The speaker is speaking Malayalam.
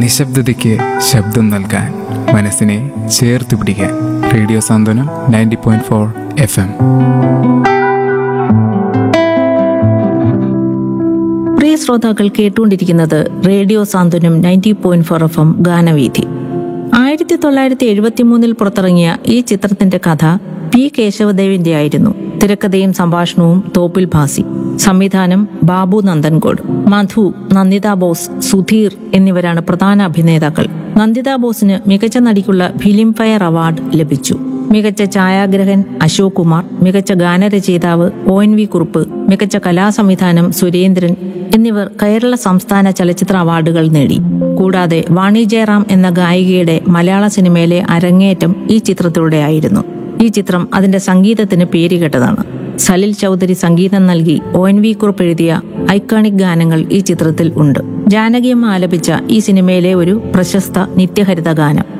നിശബ്ദതയ്ക്ക് ശബ്ദം നൽകാൻ മനസ്സിനെ ചേർത്ത് പിടിക്കാൻ radio Santhwanam ninety point four F M പ്രിയ ശ്രോതാക്കൾ കേട്ടുകൊണ്ടിരിക്കുന്നത് radio Santhwanam ninety point four F M ഗാനവീഥി ആയിരത്തി തൊള്ളായിരത്തി എഴുപത്തി മൂന്നിൽ പുറത്തിറങ്ങിയ ഈ ചിത്രത്തിന്റെ കഥ പി കേശവദേവിന്റെ ആയിരുന്നു തിരക്കഥയും സംഭാഷണവും തോപ്പിൽ ഭാസി സംവിധാനം ബാബു നന്ദൻകോട് മധു നന്ദിത ബോസ് സുധീർ എന്നിവരാണ് പ്രധാന അഭിനേതാക്കൾ നന്ദിത ബോസിന് മികച്ച നടിക്കുള്ള ഫിലിം ഫെയർ അവാർഡ് ലഭിച്ചു മികച്ച ഛായാഗ്രഹൻ അശോക് കുമാർ മികച്ച ഗാനരചയിതാവ് ഒ എൻ വി കുറുപ്പ് മികച്ച കലാസംവിധാനം സുരേന്ദ്രൻ എന്നിവർ കേരള സംസ്ഥാന ചലച്ചിത്ര അവാർഡുകൾ നേടി കൂടാതെ വാണി ജയറാം എന്ന ഗായികയുടെ മലയാള സിനിമയിലെ അരങ്ങേറ്റം ഈ ചിത്രത്തിലൂടെയായിരുന്നു ഈ ചിത്രം അതിന്റെ സംഗീതത്തിന് പേരുകേട്ടതാണ് സലിൽ ചൗധരി സംഗീതം നൽകി ഒ എൻ വി കുറുപ്പ് എഴുതിയ ഐക്കോണിക് ഗാനങ്ങൾ ഈ ചിത്രത്തിൽ ഉണ്ട് ജാനകിയമ്മ ആലപിച്ച ഈ സിനിമയിലെ ഒരു പ്രശസ്ത നിത്യഹരിത ഗാനം